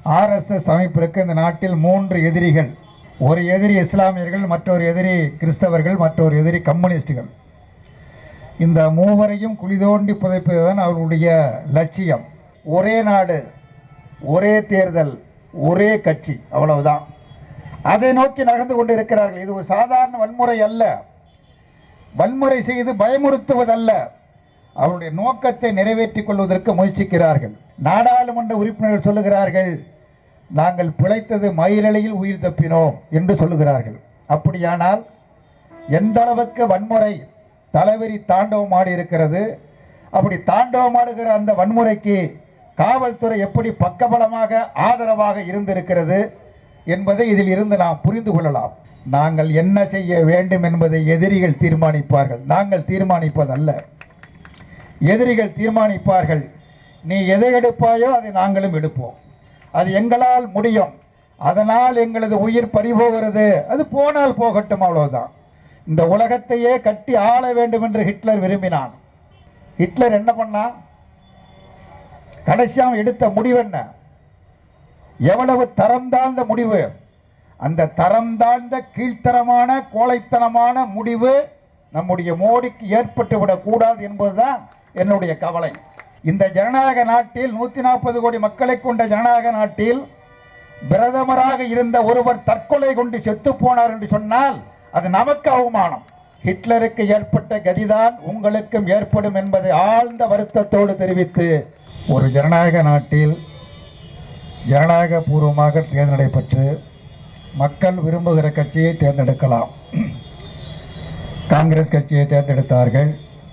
RSS அமைப்பிற்கு இந்த நாட்டில் மூன்று எதிரிகள் ஒரு எதிரி இஸ்லாமியர்கள் மற்றொரு எதிரி கிறிஸ்தவர்கள் மற்றொரு எதிரி கம்யூனிஸ்டுகள் இந்த மூவரையும் குளிதோண்டி புதைப்பதுதான் அவர்களுடைய லட்சியம் ஒரே நாடு ஒரே தேர்தல் ஒரே கட்சி அவ்வளவுதான் அதை நோக்கி நகர்ந்து கொண்டிருக்கிறார்கள் இது ஒரு சாதாரண வன்முறை அல்ல வன்முறை செய்து பயமுறுத்துவதல்ல அவருடைய நோக்கத்தை நிறைவேற்றிக் கொள்வதற்கு முயற்சிக்கிறார்கள் நாடாளுமன்ற உறுப்பினர்கள் சொல்லுகிறார்கள் நாங்கள் பிழைத்தது மயிலலையில் உயிர் தப்பினோம் என்று சொல்லுகிறார்கள் அப்படியானால் எந்த அளவுக்கு வன்முறை தலைவரி தாண்டவமாடி இருக்கிறது அப்படி தாண்டவமாடுகிற அந்த வன்முறைக்கு காவல்துறை எப்படி பக்கபலமாக ஆதரவாக இருந்திருக்கிறது என்பதை இதில் இருந்து நாம் புரிந்து கொள்ளலாம் நாங்கள் என்ன செய்ய வேண்டும் என்பதை எதிரிகள் தீர்மானிப்பார்கள் நாங்கள் தீர்மானிப்பதல்ல எதிரிகள் தீர்மானிப்பார்கள் நீ எதை எடுப்பாயோ அதை நாங்களும் எடுப்போம் அது எங்களால் முடியும் அதனால் எங்களது உயிர் பறிபோகிறது அது போனால் போகட்டும் அவ்வளவுதான் இந்த உலகத்தையே கட்டி ஆள வேண்டும் என்று ஹிட்லர் விரும்பினான் ஹிட்லர் என்ன பண்ணான் கடைசியாக எடுத்த முடிவு என்ன எவ்வளவு தரம் தாழ்ந்த முடிவு அந்த தரம் தாழ்ந்த கீழ்த்தரமான கோழைத்தனமான முடிவு நம்முடைய மோடிக்கு ஏற்பட்டு விடக்கூடாது என்பதுதான் என்னுடைய கவலை இந்த ஜனநாயக நாட்டில் நூற்றி நாற்பது கோடி மக்களை கொண்ட ஜனநாயக நாட்டில் பிரதமராக இருந்த ஒருவர் தற்கொலை கொண்டு செத்து போனார் என்று சொன்னால் அது நமக்கு அவமானம் ஹிட்லருக்கு ஏற்பட்ட கதிதான் உங்களுக்கும் ஏற்படும் என்பதை ஆழ்ந்த வருத்தத்தோடு தெரிவித்து ஒரு ஜனநாயக நாட்டில் ஜனநாயக பூர்வமாக தேர்தல் நடைபெற்று மக்கள் விரும்புகிற கட்சியை தேர்ந்தெடுக்கலாம் காங்கிரஸ் கட்சியை தேர்ந்தெடுத்தார்கள்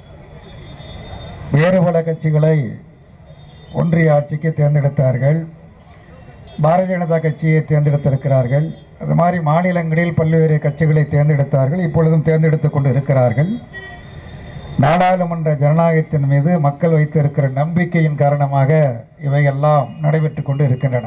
வேறு பல கட்சிகளை ஒன்றிய ஆட்சிக்கு தேர்ந்தெடுத்தார்கள் பாரதிய ஜனதா கட்சியை தேர்ந்தெடுத்திருக்கிறார்கள் அது மாதிரி மாநிலங்களில் பல்வேறு கட்சிகளை தேர்ந்தெடுத்தார்கள் இப்பொழுதும் தேர்ந்தெடுத்துக் கொண்டு இருக்கிறார்கள் நாடாளுமன்ற ஜனநாயகத்தின் மீது மக்கள் வைத்திருக்கிற நம்பிக்கையின் காரணமாக இவையெல்லாம் நடைபெற்று கொண்டு இருக்கின்றன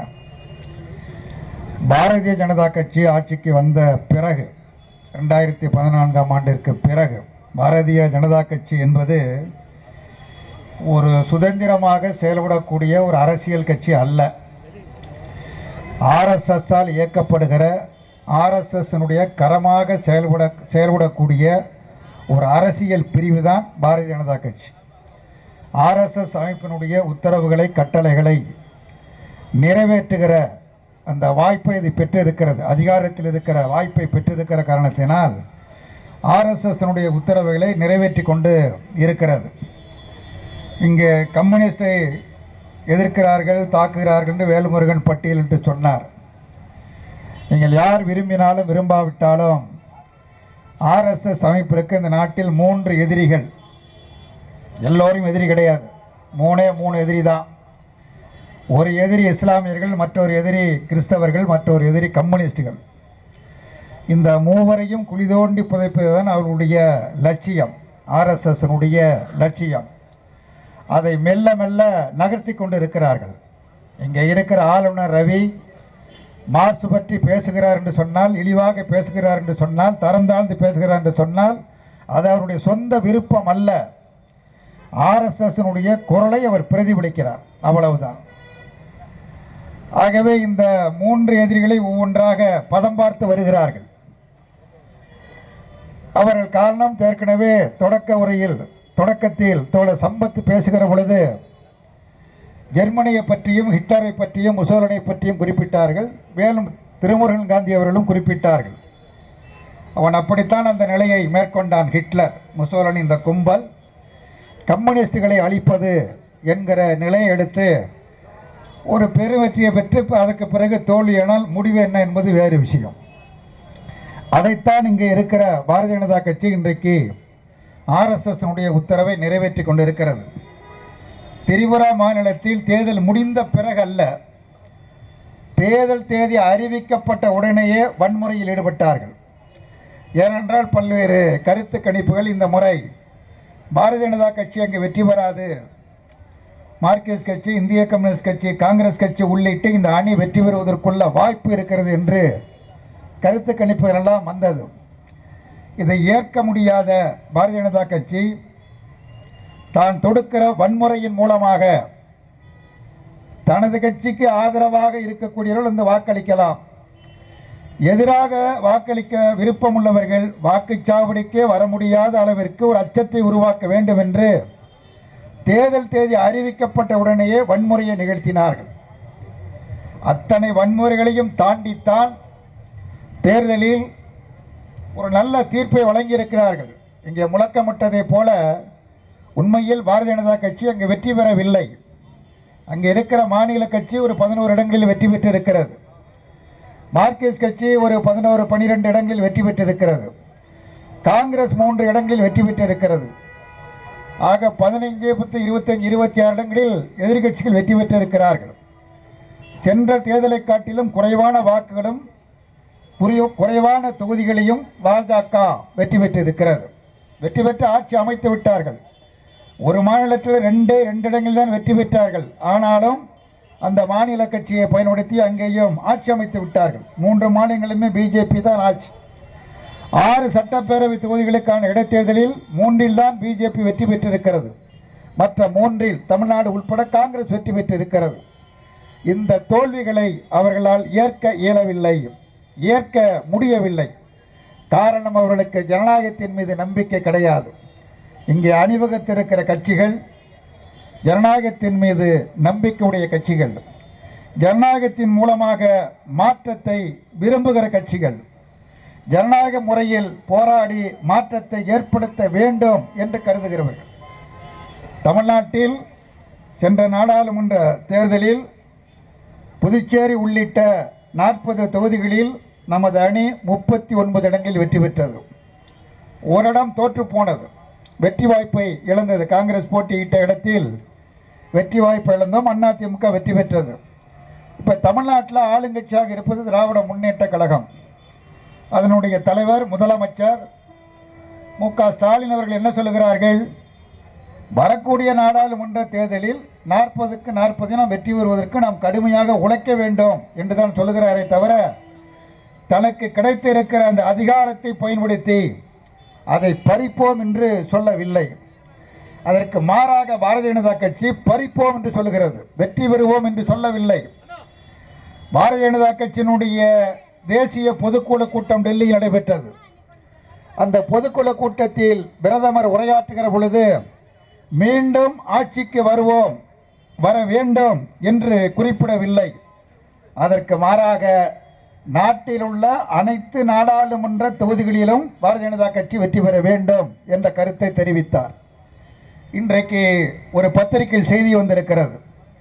பாரதிய ஜனதா கட்சி ஆட்சிக்கு வந்த பிறகு ரெண்டாயிரத்தி பதினான்காம் ஆண்டிற்கு பிறகு பாரதிய ஜனதா கட்சி என்பது ஒரு சுதந்திரமாக செயல்படக்கூடிய ஒரு அரசியல் கட்சி அல்ல ஆர்எஸ்எஸ்ஸால் இயக்கப்படுகிற ஆர்எஸ்எஸ்னுடைய கரமாக செயல்பட செயல்படக்கூடிய ஒரு அரசியல் பிரிவு தான் பாரதிய ஜனதா கட்சி ஆர்எஸ்எஸ் அமைப்பினுடைய உத்தரவுகளை கட்டளைகளை நிறைவேற்றுகிற அந்த வாய்ப்பை இது பெற்றிருக்கிறது அதிகாரத்தில் இருக்கிற வாய்ப்பை பெற்றிருக்கிற காரணத்தினால் ஆர்எஸ்எஸ்னுடைய உத்தரவுகளை நிறைவேற்றி கொண்டு இருக்கிறது இங்கே கம்யூனிஸ்டை எதிர்க்கிறார்கள் தாக்குகிறார்கள் என்று வேலுமுருகன் பட்டியல் என்று சொன்னார் நீங்கள் யார் விரும்பினாலும் விரும்பாவிட்டாலும் ஆர்எஸ்எஸ் அமைப்பிற்கு இந்த நாட்டில் மூன்று எதிரிகள் எல்லோரும் எதிரி கிடையாது மூணே மூணு எதிரி தான் ஒரு எதிரி இஸ்லாமியர்கள் மற்றொரு எதிரி கிறிஸ்தவர்கள் மற்றொரு எதிரி கம்யூனிஸ்டுகள் இந்த மூவரையும் குளிதோண்டி புதைப்பதுதான் அவர்களுடைய லட்சியம் ஆர்எஸ்எஸ்னுடைய லட்சியம் அதை மெல்ல மெல்ல நகர்த்தி கொண்டு இருக்கிறார்கள் இங்கே இருக்கிற ஆளுநர் ரவி மார்க்ஸ் பற்றி பேசுகிறார் என்று சொன்னால் இழிவாக பேசுகிறார் என்று சொன்னால் தரம் தாழ்ந்து பேசுகிறார் என்று சொன்னால் அது அவருடைய சொந்த விருப்பம் அல்ல ஆர்எஸ்எஸ்னுடைய குரலை அவர் பிரதிபலிக்கிறார் அவ்வளவுதான் ஆகவே இந்த மூன்று எதிரிகளை ஒவ்வொன்றாக பதம் பார்த்து வருகிறார்கள் அவர்கள் காரணம் ஏற்கனவே தொடக்க உரையில் தொடக்கத்தில் தோழர் சம்பத் பேசுகிற பொழுது ஜெர்மனியை பற்றியும் ஹிட்லரை பற்றியும் முசோலனை பற்றியும் குறிப்பிட்டார்கள் மேலும் திருமுருகன் காந்தி அவர்களும் குறிப்பிட்டார்கள் அவன் அப்படித்தான் அந்த நிலையை மேற்கொண்டான் ஹிட்லர் முசோலனி இந்த கும்பல் கம்யூனிஸ்டுகளை அழிப்பது என்கிற நிலையை எடுத்து ஒரு பெருவெற்றியை பெற்று இப்ப அதுக்கு பிறகு தோல்வியானால் முடிவு என்ன என்பது வேறு விஷயம் அதைத்தான் இங்கே இருக்கிற பாரதிய ஜனதா கட்சி இன்றைக்கு ஆர்எஸ்எஸ்னுடைய உத்தரவை நிறைவேற்றி கொண்டிருக்கிறது திரிபுரா மாநிலத்தில் தேர்தல் முடிந்த பிறகு அல்ல தேர்தல் தேதி அறிவிக்கப்பட்ட உடனேயே வன்முறையில் ஈடுபட்டார்கள் ஏனென்றால் பல்வேறு கருத்து கணிப்புகள் இந்த முறை பாரதிய ஜனதா கட்சி அங்கு வெற்றி பெறாது மார்க்சிஸ்ட் கட்சி இந்திய கம்யூனிஸ்ட் கட்சி காங்கிரஸ் கட்சி உள்ளிட்டு இந்த அணி வெற்றி பெறுவதற்குள்ள வாய்ப்பு இருக்கிறது என்று கருத்து கணிப்புகள் எல்லாம் வந்தது இதை ஏற்க முடியாத பாரதிய ஜனதா கட்சி தான் தொடுக்கிற வன்முறையின் மூலமாக தனது கட்சிக்கு ஆதரவாக இருக்கக்கூடியவர்கள் வந்து வாக்களிக்கலாம் எதிராக வாக்களிக்க விருப்பமுள்ளவர்கள் வாக்குச்சாவடிக்கே வர முடியாத அளவிற்கு ஒரு அச்சத்தை உருவாக்க வேண்டும் என்று தேர்தல் தேதி அறிவிக்கப்பட்ட உடனேயே வன்முறையை நிகழ்த்தினார்கள் அத்தனை வன்முறைகளையும் தாண்டித்தான் தேர்தலில் ஒரு நல்ல தீர்ப்பை வழங்கியிருக்கிறார்கள் இங்கே முழக்கமிட்டதைப் போல உண்மையில் பாரதிய ஜனதா கட்சி அங்கு வெற்றி பெறவில்லை அங்கே இருக்கிற மாநில கட்சி ஒரு பதினோரு இடங்களில் வெற்றி பெற்றிருக்கிறது மார்க்சிஸ்ட் கட்சி ஒரு பதினோரு பனிரெண்டு இடங்களில் வெற்றி பெற்றிருக்கிறது காங்கிரஸ் மூன்று இடங்களில் வெற்றி பெற்றிருக்கிறது ஆக பதினைஞ்சு பத்து இருபத்தஞ்சு இருபத்தி ஆறு இடங்களில் எதிர்க்கட்சிகள் வெற்றி பெற்றிருக்கிறார்கள் சென்ற தேர்தலை காட்டிலும் குறைவான வாக்குகளும் குறைய- குறைவான தொகுதிகளையும் பாஜக வெற்றி பெற்றிருக்கிறது வெற்றி பெற்று ஆட்சி அமைத்து விட்டார்கள் ஒரு மாநிலத்தில் ரெண்டு ரெண்டு இடங்களில் தான் வெற்றி பெற்றார்கள் ஆனாலும் அந்த மாநில கட்சியை பயன்படுத்தி அங்கேயும் ஆட்சி அமைத்து விட்டார்கள் மூன்று மாநிலங்களிலுமே பிஜேபி தான் ஆட்சி ஆறு சட்டப்பேரவை தொகுதிகளுக்கான இடைத்தேர்தலில் மூன்றில் தான் பிஜேபி வெற்றி பெற்றிருக்கிறது மற்ற மூன்றில் தமிழ்நாடு உட்பட காங்கிரஸ் வெற்றி பெற்றிருக்கிறது இந்த தோல்விகளை அவர்களால் ஏற்க இயலவில்லை ஏற்க முடியவில்லை காரணம் அவர்களுக்கு ஜனநாயகத்தின் மீது நம்பிக்கை கிடையாது இங்கே அணிவகுத்திருக்கிற கட்சிகள் ஜனநாயகத்தின் மீது நம்பிக்கையுடைய கட்சிகள் ஜனநாயகத்தின் மூலமாக மாற்றத்தை விரும்புகிற கட்சிகள் ஜனநாயக முறையில் போராடி மாற்றத்தை ஏற்படுத்த வேண்டும் என்று கருதுகிறவர்கள் தமிழ்நாட்டில் சென்ற நாடாளுமன்ற தேர்தலில் புதுச்சேரி உள்ளிட்ட நாற்பது தொகுதிகளில் நமது அணி முப்பத்தி ஒன்பது இடங்களில் வெற்றி பெற்றது ஓரிடம் தோற்று போனது வெற்றி வாய்ப்பை இழந்தது காங்கிரஸ் போட்டியிட்ட இடத்தில் வெற்றி வாய்ப்பு இழந்தோம் அதிமுக வெற்றி பெற்றது இப்போ தமிழ்நாட்டில் ஆளுங்கட்சியாக இருப்பது திராவிட முன்னேற்ற கழகம் அதனுடைய தலைவர் முதலமைச்சர் மு க ஸ்டாலின் அவர்கள் என்ன சொல்லுகிறார்கள் வரக்கூடிய நாடாளுமன்ற தேர்தலில் நாற்பதுக்கு நாற்பது நாம் வெற்றி பெறுவதற்கு நாம் கடுமையாக உழைக்க வேண்டும் என்று தான் சொல்லுகிறாரே தவிர தனக்கு கிடைத்திருக்கிற அந்த அதிகாரத்தை பயன்படுத்தி அதை பறிப்போம் என்று சொல்லவில்லை அதற்கு மாறாக பாரதிய ஜனதா கட்சி பறிப்போம் என்று சொல்லுகிறது வெற்றி பெறுவோம் என்று சொல்லவில்லை பாரதிய ஜனதா கட்சியினுடைய தேசிய பொதுக்குழு கூட்டம் டெல்லியில் நடைபெற்றது அந்த பொதுக்குழு கூட்டத்தில் பிரதமர் உரையாற்றுகிற பொழுது மீண்டும் ஆட்சிக்கு வருவோம் வர வேண்டும் என்று குறிப்பிடவில்லை அதற்கு மாறாக நாட்டில் உள்ள அனைத்து நாடாளுமன்ற தொகுதிகளிலும் பாரதிய ஜனதா கட்சி வெற்றி பெற வேண்டும் என்ற கருத்தை தெரிவித்தார் இன்றைக்கு ஒரு பத்திரிகையில் செய்தி வந்திருக்கிறது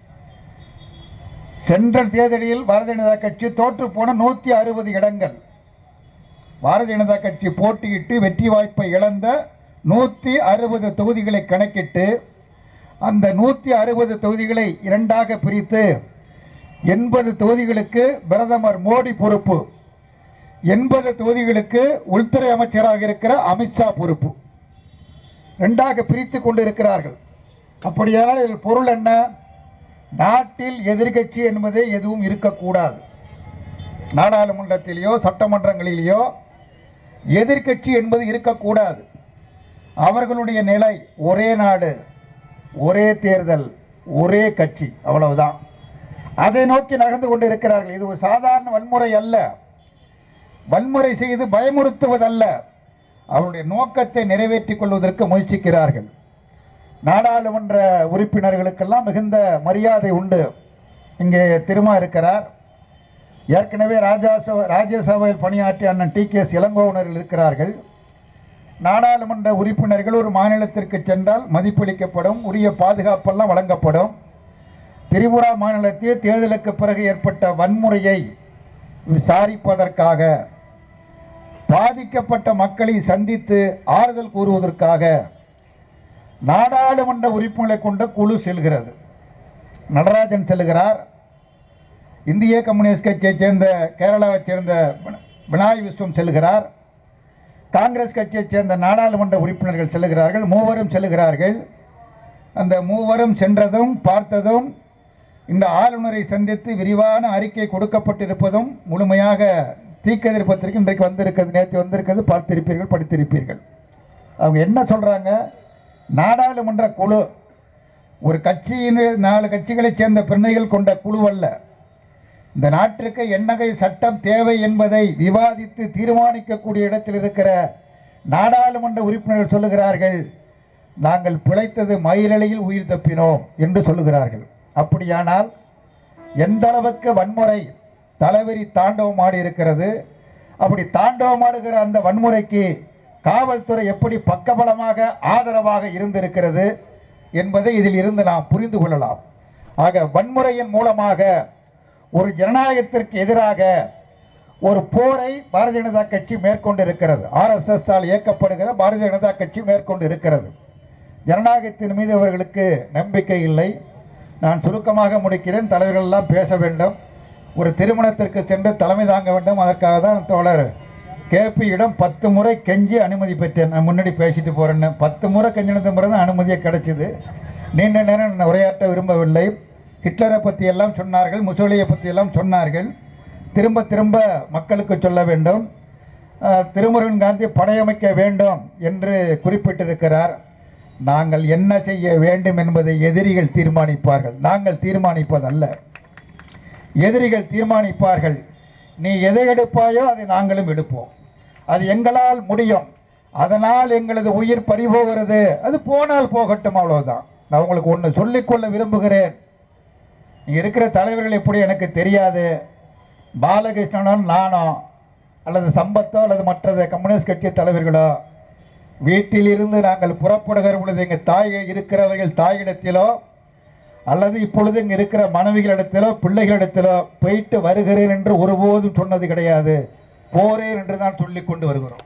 சென்ற தேர்தலில் பாரதிய ஜனதா கட்சி தோற்று போன நூற்றி அறுபது இடங்கள் பாரதிய ஜனதா கட்சி போட்டியிட்டு வெற்றி வாய்ப்பை இழந்த நூற்றி அறுபது தொகுதிகளை கணக்கிட்டு அந்த நூற்றி அறுபது தொகுதிகளை இரண்டாக பிரித்து எண்பது தொகுதிகளுக்கு பிரதமர் மோடி பொறுப்பு எண்பது தொகுதிகளுக்கு உள்துறை அமைச்சராக இருக்கிற அமித்ஷா பொறுப்பு ரெண்டாக பிரித்து கொண்டிருக்கிறார்கள் அப்படியானால் இதில் பொருள் என்ன நாட்டில் எதிர்க்கட்சி என்பது எதுவும் இருக்கக்கூடாது நாடாளுமன்றத்திலேயோ சட்டமன்றங்களிலேயோ எதிர்க்கட்சி என்பது இருக்கக்கூடாது அவர்களுடைய நிலை ஒரே நாடு ஒரே தேர்தல் ஒரே கட்சி அவ்வளவுதான் அதை நோக்கி நகர்ந்து கொண்டிருக்கிறார்கள் இது ஒரு சாதாரண வன்முறை அல்ல வன்முறை செய்து பயமுறுத்துவதல்ல அவருடைய நோக்கத்தை நிறைவேற்றிக் கொள்வதற்கு முயற்சிக்கிறார்கள் நாடாளுமன்ற உறுப்பினர்களுக்கெல்லாம் மிகுந்த மரியாதை உண்டு இங்கே திருமா இருக்கிறார் ஏற்கனவே ராஜாசபை ராஜ்யசபையில் பணியாற்றிய அண்ணன் டி கே இளங்கோவனர்கள் இருக்கிறார்கள் நாடாளுமன்ற உறுப்பினர்கள் ஒரு மாநிலத்திற்கு சென்றால் மதிப்பளிக்கப்படும் உரிய பாதுகாப்பெல்லாம் வழங்கப்படும் திரிபுரா மாநிலத்தில் தேர்தலுக்கு பிறகு ஏற்பட்ட வன்முறையை விசாரிப்பதற்காக பாதிக்கப்பட்ட மக்களை சந்தித்து ஆறுதல் கூறுவதற்காக நாடாளுமன்ற உறுப்பினர்களை கொண்ட குழு செல்கிறது நடராஜன் செல்கிறார் இந்திய கம்யூனிஸ்ட் கட்சியைச் சேர்ந்த கேரளாவைச் சேர்ந்த வின- வினாய் விஸ்வம் செல்கிறார் காங்கிரஸ் கட்சியைச் சேர்ந்த நாடாளுமன்ற உறுப்பினர்கள் செல்கிறார்கள் மூவரும் செல்கிறார்கள் அந்த மூவரும் சென்றதும் பார்த்ததும் இந்த ஆளுநரை சந்தித்து விரிவான அறிக்கை கொடுக்கப்பட்டிருப்பதும் முழுமையாக தீக்கதிர் பத்திரிகை இன்றைக்கு வந்திருக்கிறது நேற்று வந்திருக்கிறது பார்த்திருப்பீர்கள் படித்திருப்பீர்கள் அவங்க என்ன சொல்கிறாங்க நாடாளுமன்ற குழு ஒரு கட்சியின் நாலு கட்சிகளைச் சேர்ந்த பிரதிநிதிகள் கொண்ட குழு அல்ல இந்த நாட்டிற்கு என்னகை சட்டம் தேவை என்பதை விவாதித்து தீர்மானிக்கக்கூடிய இடத்தில் இருக்கிற நாடாளுமன்ற உறுப்பினர்கள் சொல்லுகிறார்கள் நாங்கள் பிழைத்தது மயிரலையில் உயிர் தப்பினோம் என்று சொல்லுகிறார்கள் அப்படியானால் எந்த அளவுக்கு வன்முறை தலைவரி தாண்டவமாடி இருக்கிறது அப்படி தாண்டவமாடுகிற அந்த வன்முறைக்கு காவல்துறை எப்படி பக்கபலமாக ஆதரவாக இருந்திருக்கிறது என்பதை இதில் இருந்து நாம் புரிந்து கொள்ளலாம் ஆக வன்முறையின் மூலமாக ஒரு ஜனநாயகத்திற்கு எதிராக ஒரு போரை பாரதிய ஜனதா கட்சி மேற்கொண்டிருக்கிறது ஆர்எஸ்எஸ் ஆல் இயக்கப்படுகிற பாரதிய ஜனதா கட்சி மேற்கொண்டு இருக்கிறது ஜனநாயகத்தின் மீது அவர்களுக்கு நம்பிக்கை இல்லை நான் சுருக்கமாக முடிக்கிறேன் தலைவர்கள் எல்லாம் பேச வேண்டும் ஒரு திருமணத்திற்கு சென்று தலைமை தாங்க வேண்டும் அதற்காக தான் தோழர் கேபியிடம் பத்து முறை கெஞ்சி அனுமதி பெற்றேன் நான் முன்னாடி பேசிட்டு போகிறேன்னு பத்து முறை கெஞ்சினது பிறகு தான் அனுமதியே கிடைச்சிது நீண்ட நேரம் நான் உரையாற்ற விரும்பவில்லை ஹிட்லரை பற்றி எல்லாம் சொன்னார்கள் முசோலியை பற்றி எல்லாம் சொன்னார்கள் திரும்ப திரும்ப மக்களுக்கு சொல்ல வேண்டும் அஹ், திருமுருகன் காந்தி படையமைக்க வேண்டும் என்று குறிப்பிட்டிருக்கிறார் நாங்கள் என்ன செய்ய வேண்டும் என்பதை எதிரிகள் தீர்மானிப்பார்கள் நாங்கள் தீர்மானிப்பதல்ல எதிரிகள் தீர்மானிப்பார்கள் நீ எதை எடுப்பாயோ அதை நாங்களும் எடுப்போம் அது எங்களால் முடியும் அதனால் எங்களது உயிர் பறிபோகிறது அது போனால் போகட்டும் அவ்வளவுதான் நான் உங்களுக்கு ஒன்று சொல்லிக்கொள்ள விரும்புகிறேன் இங்கே இருக்கிற தலைவர்கள் எப்படி எனக்கு தெரியாது பாலகிருஷ்ணனும் நானோ அல்லது சம்பத்தோ அல்லது மற்றது கம்யூனிஸ்ட் கட்சி தலைவர்களோ வீட்டிலிருந்து நாங்கள் புறப்படுகிற பொழுது எங்கள் தாய் இருக்கிறவர்கள் தாயிடத்திலோ அல்லது இப்பொழுது இங்கே இருக்கிற மனைவிகளிடத்திலோ பிள்ளைகளிடத்திலோ போயிட்டு வருகிறேன் என்று ஒருபோதும் சொன்னது கிடையாது போறேன் என்று தான் சொல்லி கொண்டு வருகிறோம்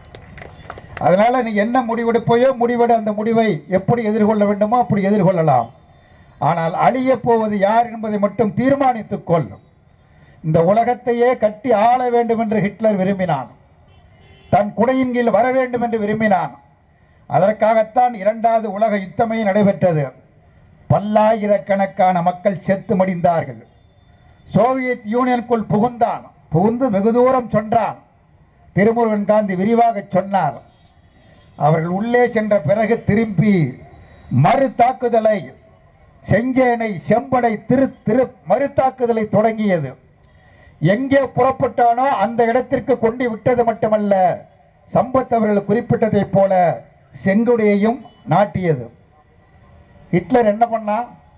அதனால நீ என்ன முடிவெடுப்பையோ முடிவெடு அந்த முடிவை எப்படி எதிர்கொள்ள வேண்டுமோ அப்படி எதிர்கொள்ளலாம் ஆனால் அழியப் போவது யார் என்பதை மட்டும் தீர்மானித்துக் கொள் இந்த உலகத்தையே கட்டி ஆள வேண்டும் என்று ஹிட்லர் விரும்பினான் தன் குடையின் கீழ் வர வேண்டும் என்று விரும்பினான் அதற்காகத்தான் இரண்டாவது உலக யுத்தமே நடைபெற்றது பல்லாயிரக்கணக்கான மக்கள் செத்து மடிந்தார்கள் சோவியத் யூனியனுக்குள் புகுந்தான் புகுந்து வெகு தூரம் சென்றான் திருமுருகன் காந்தி விரிவாக சொன்னார் அவர்கள் உள்ளே சென்ற பிறகு திரும்பி மறு தாக்குதலை செஞ்சேனை செம்படை திரு திரு மறு தாக்குதலை தொடங்கியது எங்கே புறப்பட்டானோ அந்த இடத்திற்கு கொண்டு விட்டது மட்டுமல்ல சம்பத் அவர்கள் குறிப்பிட்டதைப் போல செங்குடியையும் நாட்டியது ஹிட்லர் என்ன பண்ணா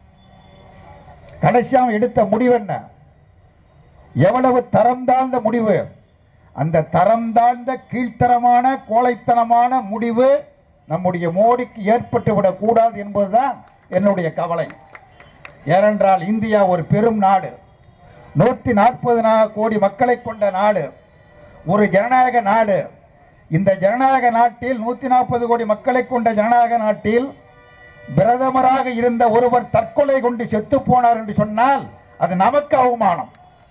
கடைசியாக எடுத்த முடிவு என்ன எவ்வளவு தரம் தாழ்ந்த முடிவு அந்த தரம் தாழ்ந்த கீழ்த்தரமான கோழைத்தனமான முடிவு நம்முடைய மோடிக்கு ஏற்பட்டுவிடக் கூடாது என்பதுதான் என்னுடைய கவலை ஏனென்றால் இந்தியா ஒரு பெரும் நாடு நூற்றி நாற்பது கோடி மக்களை கொண்ட நாடு ஒரு ஜனநாயக நாடு இந்த ஜனநாயக நாட்டில் நூற்றி நாற்பது கோடி மக்களை கொண்ட ஜனநாயக நாட்டில் பிரதமராக இருந்த ஒருவர் தற்கொலை கொண்டு செத்து போனார் என்று சொன்னால் அது நமக்கு அவமானம்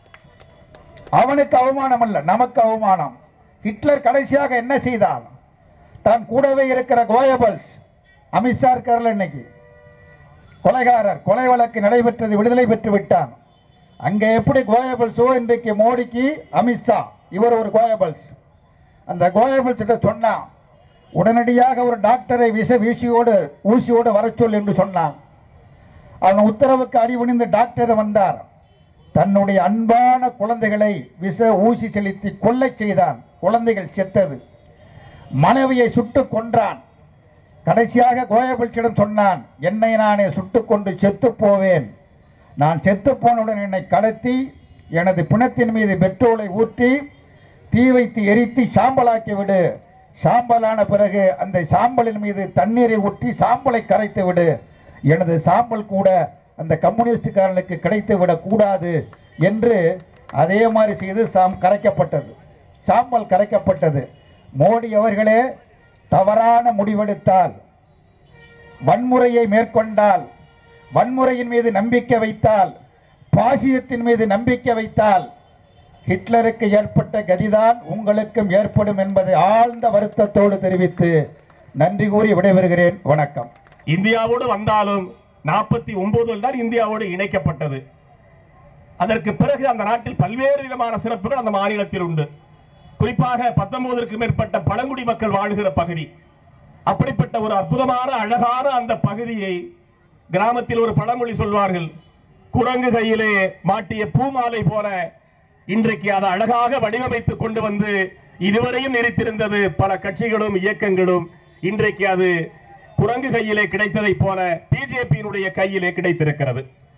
அவனுக்கு அவமானம் அல்ல நமக்கு அவமானம் ஹிட்லர் கடைசியாக என்ன செய்தான் தான் கூடவே இருக்கிற கோயபல்ஸ் அமித்ஷா இருக்கார்ல இன்னைக்கு கொலைகாரர் கொலை வழக்கு நடைபெற்றது விடுதலை பெற்று விட்டான் அங்கே எப்படி கோயபல்ஸோ இன்றைக்கு மோடிக்கு அமித்ஷா இவர் ஒரு கோயபல்ஸ் அந்த கோயபல்ஸ் கிட்ட சொன்னான் உடனடியாக ஒரு டாக்டரை விஷ வீசியோடு ஊசியோடு வரச் சொல் என்று சொன்னான் அவன் உத்தரவுக்கு அடிபணிந்து டாக்டர் வந்தார் தன்னுடைய அன்பான குழந்தைகளை விஷ ஊசி செலுத்தி கொல்லை செய்தான் குழந்தைகள் செத்தது மனைவியை சுட்டுக் கொன்றான் கடைசியாக கோயபல்சிடம் சொன்னான் என்னை நானே சுட்டுக்கொண்டு செத்துப் போவேன் நான் செத்துப் போனவுடன் என்னை கடத்தி எனது பிணத்தின் மீது பெட்ரோலை ஊற்றி தீ வைத்து எரித்து சாம்பலாக்கி விடு சாம்பலான பிறகு அந்த சாம்பலின் மீது தண்ணீரை ஊற்றி சாம்பலை கரைத்து விடு எனது சாம்பல் கூட அந்த கம்யூனிஸ்டுக்காரனுக்கு கிடைத்து விடக்கூடாது என்று அதே மாதிரி செய்து சாம் கரைக்கப்பட்டது சாம்பல் கரைக்கப்பட்டது மோடி அவர்களே தவறான முடிவெடுத்தால் வன்முறையை மேற்கொண்டால் வன்முறையின் மீது நம்பிக்கை வைத்தால் பாசியத்தின் மீது நம்பிக்கை வைத்தால் ஹிட்லருக்கு ஏற்பட்ட கதிதான் உங்களுக்கும் ஏற்படும் என்பதை ஆழ்ந்த வருத்தத்தோடு தெரிவித்து நன்றி கூறி விடைபெறுகிறேன் வணக்கம் இந்தியாவோடு வந்தாலும் நாற்பத்தி ஒன்பதில் தான் இந்தியாவோடு இணைக்கப்பட்டது அதற்கு பிறகு அந்த நாட்டில் பல்வேறு விதமான சிறப்புகள் அந்த மாநிலத்தில் உண்டு குறிப்பாக பத்தொன்பதற்கு மேற்பட்ட பழங்குடி மக்கள் வாழ்கிற பகுதி அப்படிப்பட்ட ஒரு அற்புதமான அழகான அந்த பகுதியை கிராமத்தில் ஒரு பழமொழி சொல்வார்கள் குரங்கு கையிலே மாட்டிய பூமாலை போல இன்றைக்கு அதை அழகாக வடிவமைத்து கொண்டு வந்து இதுவரையும் நிறுத்திருந்தது பல கட்சிகளும் இயக்கங்களும் இன்றைக்கு அது குரங்கு கையிலே கிடைத்ததைப் போல பிஜேபியினுடைய கையிலே கிடைத்திருக்கிறது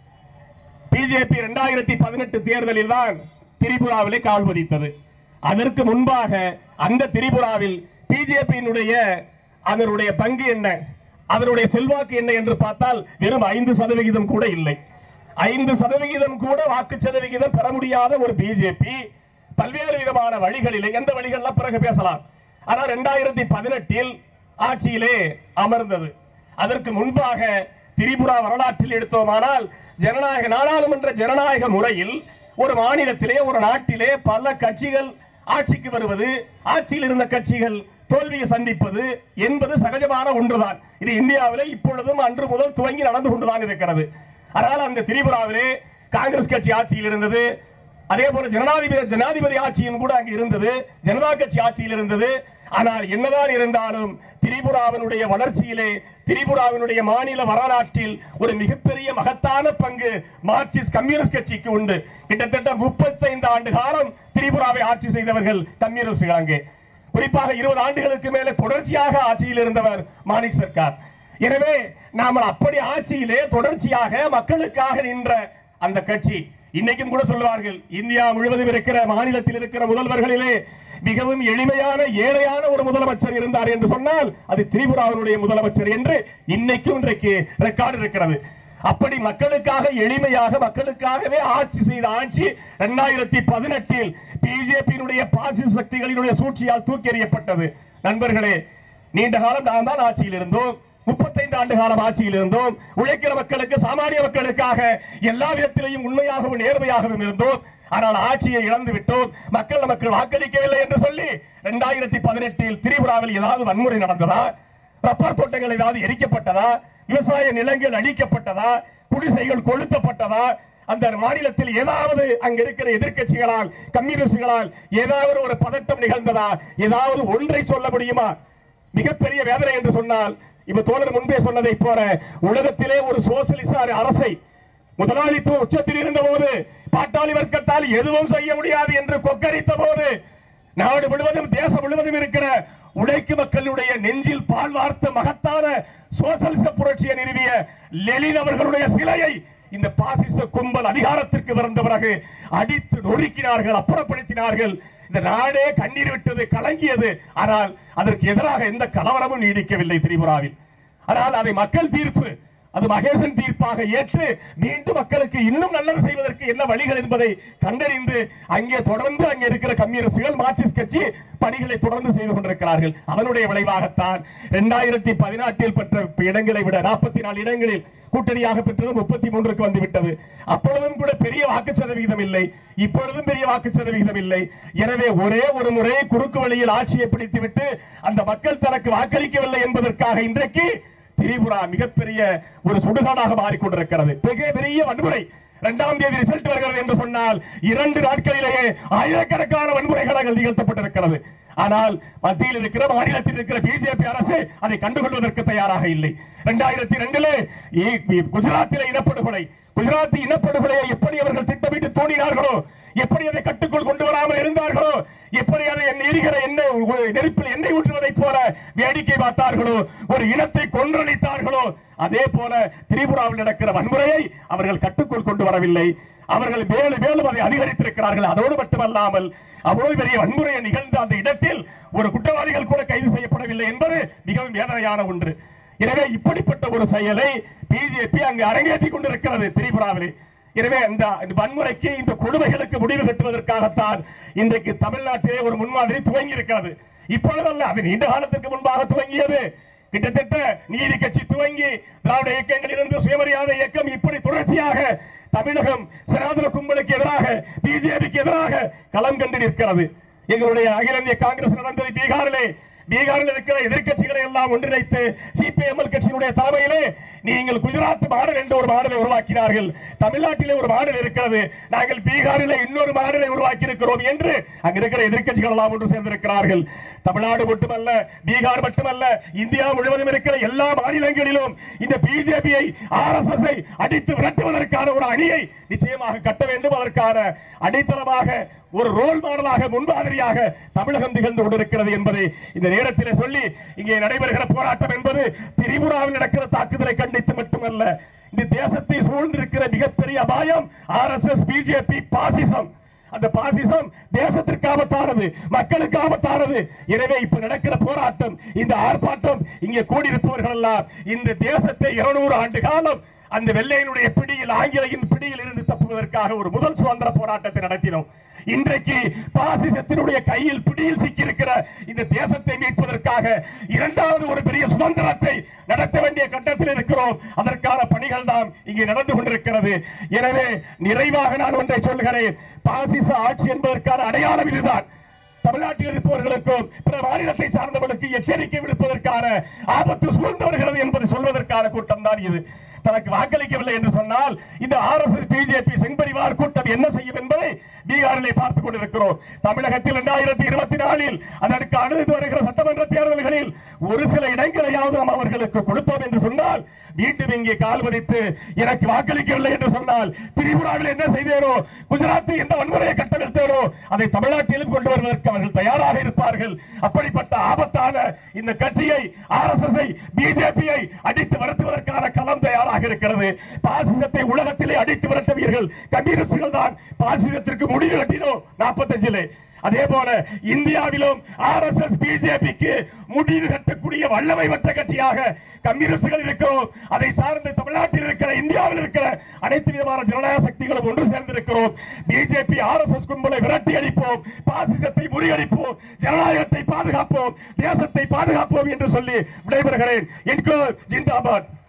பிஜேபி இரண்டாயிரத்தி பதினெட்டு தேர்தலில் தான் திரிபுராவிலே கால் பதித்தது அதற்கு முன்பாக அந்த திரிபுராவில் பிஜேபியினுடைய அதனுடைய பங்கு என்ன அதனுடைய செல்வாக்கு என்ன என்று பார்த்தால் வெறும் ஐந்து சதவிகிதம் கூட இல்லை ஐந்து சதவிகிதம் கூட வாக்கு சதவிகிதம் பெற முடியாத ஒரு பிஜேபி பல்வேறு விதமான வழிகளிலே எந்த வழிகள்லாம் பிறகு பேசலாம் ஆனால் இரண்டாயிரத்தி பதினெட்டில் ஆட்சியிலே அமர்ந்தது அதற்கு முன்பாக திரிபுரா வரலாற்றில் எடுத்தோமானால் ஜனநாயக நாடாளுமன்ற ஜனநாயக முறையில் ஒரு மாநிலத்திலே ஒரு நாட்டிலே பல கட்சிகள் ஆட்சிக்கு வருவது ஆட்சியில் இருந்த கட்சிகள் தோல்வியை சந்திப்பது என்பது சகஜமான ஒன்றுதான் இது இந்தியாவிலே இப்பொழுதும் அன்று முதல் துவங்கி நடந்து கொண்டுதான் இருக்கிறது அதனால் அந்த திரிபுராவிலே காங்கிரஸ் கட்சி ஆட்சியில் இருந்தது அதே போல ஜனாதிபதி ஜனாதிபதி ஆட்சியும் கூட அங்கு இருந்தது ஜனதா கட்சி ஆட்சியில் இருந்தது ஆனால் என்னதான் இருந்தாலும் திரிபுராவினுடைய வளர்ச்சியிலே திரிபுராவினுடைய மாநில வரலாற்றில் ஒரு மிகப்பெரிய மகத்தான பங்கு மார்க்சிஸ்ட் கம்யூனிஸ்ட் கட்சிக்கு உண்டு கிட்டத்தட்ட முப்பத்தைந்து ஆண்டு காலம் திரிபுராவை ஆட்சி செய்தவர்கள் கம்யூனிஸ்டுகள் அங்கே குறிப்பாக இருபது ஆண்டுகளுக்கு மேலே தொடர்ச்சியாக ஆட்சியில் இருந்தவர் மாணிக் சர்க்கார் எனவே நாம அப்படி ஆட்சியிலே தொடர்ச்சியாக மக்களுக்காக நின்ற அந்த கட்சி இன்னைக்கும் கூட சொல்வார்கள் இந்தியா முழுவதும் இருக்கிற மாநிலத்தில் இருக்கிற முதல்வர்களிலே மிகவும் எளிமையான ஏழையான ஒரு முதலமைச்சர் இருந்தார் என்று சொன்னால் அது திரிபுராவினுடைய முதலமைச்சர் என்று இன்னைக்கும் இன்றைக்கு ரெக்கார்டு இருக்கிறது அப்படி மக்களுக்காக எளிமையாக மக்களுக்காகவே ஆட்சி செய்த ஆட்சி இரண்டாயிரத்தி பதினெட்டில் பிஜேபியினுடைய பாசிச சக்திகளினுடைய சூழ்ச்சியால் தூக்கி எறியப்பட்டது நண்பர்களே நீண்ட காலம் நான் தான் ஆட்சியில் இருந்தோம் முப்பத்தைந்து ஆண்டு காலம் ஆட்சியில் இருந்தோம் உழைக்கிற மக்களுக்கு சாமானிய மக்களுக்காக எல்லா விதத்திலையும் உண்மையாகவும் நேர்மையாகவும் இருந்தோம் ஆனால் ஆட்சியை இழந்து விட்டோம் மக்கள் நமக்கு வாக்களிக்கவில்லை என்று சொல்லி இரண்டாயிரத்தி பதினெட்டில் திரிபுராவில் ஏதாவது வன்முறை நடந்ததா ரப்பர் தோட்டங்கள் ஏதாவது எரிக்கப்பட்டதா விவசாய நிலங்கள் அழிக்கப்பட்டதா குடிசைகள் கொளுத்தப்பட்டதா அந்த மாநிலத்தில் ஏதாவது அங்க இருக்கிற எதிர்க்கட்சிகளால் கம்யூனிஸ்டுகளால் ஏதாவது ஒரு பதட்டம் நிகழ்ந்ததா ஏதாவது ஒன்றை சொல்ல முடியுமா மிகப்பெரிய வேதனை என்று சொன்னால் இப்ப தோழர் முன்பே சொன்னதை போல உலகத்திலே ஒரு சோசலிச அரசை முதலாளித்துவ உச்சத்தில் இருந்த போது பாட்டாளி வர்க்கத்தால் எதுவும் செய்ய முடியாது என்று கொக்கரித்த போது நாடு முழுவதும் தேசம் முழுவதும் இருக்கிற உழைக்கும் மக்களுடைய நெஞ்சில் பால் வார்த்த மகத்தான சோசலிச புரட்சியை நிறுவிய லெலின் அவர்களுடைய சிலையை இந்த பாசிச கும்பல் அதிகாரத்திற்கு வந்த பிறகு அடித்து நொறுக்கினார்கள் அப்புறப்படுத்தினார்கள் இந்த நாடே கண்ணீர் விட்டது கலங்கியது ஆனால் அதற்கு எதிராக எந்த கலவரமும் நீடிக்கவில்லை திரிபுராவில் ஆனால் அதை மக்கள் தீர்ப்பு அது மகேசன் தீர்ப்பாக ஏற்று மீண்டும் மக்களுக்கு இன்னும் நல்லது செய்வதற்கு என்ன வழிகள் என்பதை கண்டறிந்து அங்கே தொடர்ந்து அங்கே இருக்கிற கம்யூனிஸ்டுகள் மார்க்சிஸ்ட் கட்சி பணிகளை தொடர்ந்து செய்து கொண்டிருக்கிறார்கள் அதனுடைய விளைவாகத்தான் இரண்டாயிரத்தி பதினாட்டில் பெற்ற இடங்களை விட நாற்பத்தி நாலு இடங்களில் கூட்டணியாக பெற்றது முப்பத்தி மூன்றுக்கு வந்து விட்டது அப்பொழுதும் கூட பெரிய வாக்கு சதவிகிதம் இல்லை இப்பொழுதும் பெரிய வாக்கு சதவிகிதம் இல்லை எனவே ஒரே ஒரு முறை குறுக்கு வழியில் ஆட்சியை பிடித்துவிட்டு அந்த மக்கள் தனக்கு வாக்களிக்கவில்லை என்பதற்காக இன்றைக்கு திரிபுரா மிகப்பெரிய ஒரு சுடுகாடாக மாறிக்கொண்டிருக்கிறது மிக பெரிய வன்முறை இரண்டாம் தேதி ரிசல்ட் வருகிறது என்று சொன்னால் இரண்டு நாட்களிலேயே ஆயிரக்கணக்கான வன்முறைகள் அங்கே நிகழ்த்தப்பட்டிருக்கிறது ஆனால் மத்தியில் இருக்கிற மாநிலத்தில் இருக்கிற பிஜேபி அரசு அதை கண்டுகொள்வதற்கு தயாராக இல்லை இரண்டாயிரத்தி ரெண்டிலே குஜராத்திலே இனப்படுகொலை குஜராத் இனப்படுகொலையை எப்படி அவர்கள் திட்டமிட்டு தூண்டினார்களோ எப்படி அதை கட்டுக்குள் கொண்டு வராமல் இருந்தார்களோ எப்படி அதை எரிகிற எண்ணெய் நெருப்பில் எண்ணெய் ஊற்றுவதைப் போல வேடிக்கை பார்த்தார்களோ ஒரு இனத்தை கொன்றளித்தார்களோ அதே போல திரிபுராவில் நடக்கிற வன்முறையை அவர்கள் கட்டுக்குள் கொண்டு வரவில்லை அவர்கள் மேலும் மேலும் அதை அதிகரித்திருக்கிறார்கள் அதோடு மட்டுமல்லாமல் அவ்வளவு பெரிய வன்முறையை நிகழ்ந்த அந்த இடத்தில் ஒரு குற்றவாளிகள் கூட கைது செய்யப்படவில்லை என்பது மிகவும் வேதனையான ஒன்று எனவே இப்படிப்பட்ட ஒரு செயலை பிஜேபி அங்கு அரங்கேற்றிக் கொண்டிருக்கிறது திரிபுராவிலே எனவே இந்த வன்முறைக்கு இந்த கொடுமைகளுக்கு முடிவு கட்டுவதற்காகத்தான் இன்றைக்கு தமிழ்நாட்டிலே ஒரு முன்மாதிரி துவங்கி இருக்கிறது இப்பொழுதல்ல அது நீண்ட காலத்திற்கு முன்பாக துவங்கியது கிட்டத்தட்ட நீதி கட்சி துவங்கி திராவிட இயக்கங்கள் இருந்து சுயமரியாதை இயக்கம் இப்படி தொடர்ச்சியாக தமிழகம் சனாதன கும்பலுக்கு எதிராக பிஜேபிக்கு எதிராக களம் கண்டு நிற்கிறது எங்களுடைய அகில இந்திய காங்கிரஸ் நடந்தது பீகாரிலே பீகாரில் இருக்கிற எதிர்க்கட்சிகளை எல்லாம் ஒன்றிணைத்து சிபிஎம்எல் கட்சியினுடைய தலைமையிலே நீங்கள் குஜராத் மாடல் என்ற ஒரு மாடலை உருவாக்கினார்கள் தமிழ்நாட்டிலே ஒரு மாடல் இருக்கிறது நாங்கள் பீகாரிலே இன்னொரு மாடலை உருவாக்கி இருக்கிறோம் என்று அங்க இருக்கிற எதிர்க்கட்சிகள் எல்லாம் ஒன்று சேர்ந்திருக்கிறார்கள் தமிழ்நாடு மட்டுமல்ல பீகார் மட்டுமல்ல இந்தியா முழுவதும் இருக்கிற எல்லா மாநிலங்களிலும் இந்த பிஜேபியை ஆர்எஸ்எஸ் அடித்து விரட்டுவதற்கான ஒரு அணியை நிச்சயமாக கட்ட வேண்டும் அதற்கான அடித்தளமாக ஒரு ரோல் மாடலாக முன்மாதிரியாக தமிழகம் திகழ்ந்து கொண்டிருக்கிறது என்பதை இந்த நேரத்தில் சொல்லி இங்கே நடைபெறுகிற போராட்டம் என்பது திரிபுராவில் நடக்கிற தாக்குதலை கண்டித்து மட்டுமல்ல இந்த தேசத்தை சூழ்ந்திருக்கிற மிகப்பெரிய அபாயம் ஆர்எஸ்எஸ் பிஜேபி பாசிசம் அந்த பாசிசம் தேசத்திற்கு ஆபத்தானது மக்களுக்கு ஆபத்தானது எனவே இப்ப நடக்கிற போராட்டம் இந்த ஆர்ப்பாட்டம் இங்கே கூடியிருப்பவர்கள் எல்லாம் இந்த தேசத்தை இருநூறு ஆண்டு காலம் அந்த வெள்ளையனுடைய பிடியில் ஆங்கிலேயின் பிடியில் இருந்து தப்புவதற்காக ஒரு முதல் சுதந்திர போராட்டத்தை நடத்தினோம் இன்றைக்கு பாசிசத்தினுடைய கையில் பிடியில் சிக்கியிருக்கிற இந்த தேசத்தை மீட்பதற்காக இரண்டாவது ஒரு பெரிய சுதந்திரத்தை நடத்த வேண்டிய கட்டத்தில் இருக்கிறோம் அதற்கான பணிகள் தான் இங்கே நடந்து கொண்டிருக்கிறது எனவே நிறைவாக நான் ஒன்றை சொல்கிறேன் பாசிச ஆட்சி என்பதற்கான அடையாளம் இதுதான் தமிழ்நாட்டில் இருப்பவர்களுக்கும் பிற மாநிலத்தை சார்ந்தவர்களுக்கு எச்சரிக்கை விடுப்பதற்கான ஆபத்து சூழ்ந்து வருகிறது என்பதை சொல்வதற்கான கூட்டம் தான் இது தனக்கு வாக்களிக்கவில்லை என்று சொன்னால் இந்த ஆர்எஸ்எஸ் பிஜேபி செம்பரிவார் கூட்டம் என்ன செய்யும் என்பதை பீகாரிலே பார்த்துக் கொண்டிருக்கிறோம் தமிழகத்தில் இரண்டாயிரத்தி இருபத்தி நாலில் அதற்கு அடுத்து வருகிற சட்டமன்ற தேர்தல்களில் ஒரு சில இடங்களையாவது நாம் அவர்களுக்கு கொடுத்தோம் என்று சொன்னால் மீண்டும் இங்கே கால் பதித்து எனக்கு வாக்களிக்கவில்லை என்று சொன்னால் திரிபுராவில் என்ன செய்தேனோ குஜராத்தில் எந்த வன்முறையை கட்டவிழ்த்தேனோ அதை தமிழ்நாட்டிலும் கொண்டு வருவதற்கு அவர்கள் தயாராக இருப்பார்கள் அப்படிப்பட்ட ஆபத்தான இந்த கட்சியை ஆர்எஸ்எஸ் பிஜேபியை அடித்து விரட்டுவதற்கான களம் தயாராக இருக்கிறது பாசிசத்தை உலகத்திலே அடித்து விரட்டுவீர்கள் கம்யூனிஸ்டுகள் தான் பாசிசத்திற்கு முடிவு கட்டினோம் நாற்பத்தஞ்சிலே அதே போல இந்தியாவிலும் ஆர்எஸ்எஸ் பிஜேபிக்கு முடிவு கட்டக்கூடிய வல்லமை மற்ற கட்சியாக கம்யூனிஸ்டுகள் இருக்கிறோம் அதை சார்ந்து தமிழ்நாட்டில் இருக்கிற இந்தியாவில் இருக்கிற அனைத்து விதமான ஜனநாயக சக்திகளும் ஒன்று சேர்ந்திருக்கிறோம் பிஜேபி ஆர்எஸ்எஸ் கும்பலை விரட்டி அடிப்போம் பாசிசத்தை முறியடிப்போம் ஜனநாயகத்தை பாதுகாப்போம் தேசத்தை பாதுகாப்போம் என்று சொல்லி விடைபெறுகிறேன் என்கோ ஜிந்தாபாத்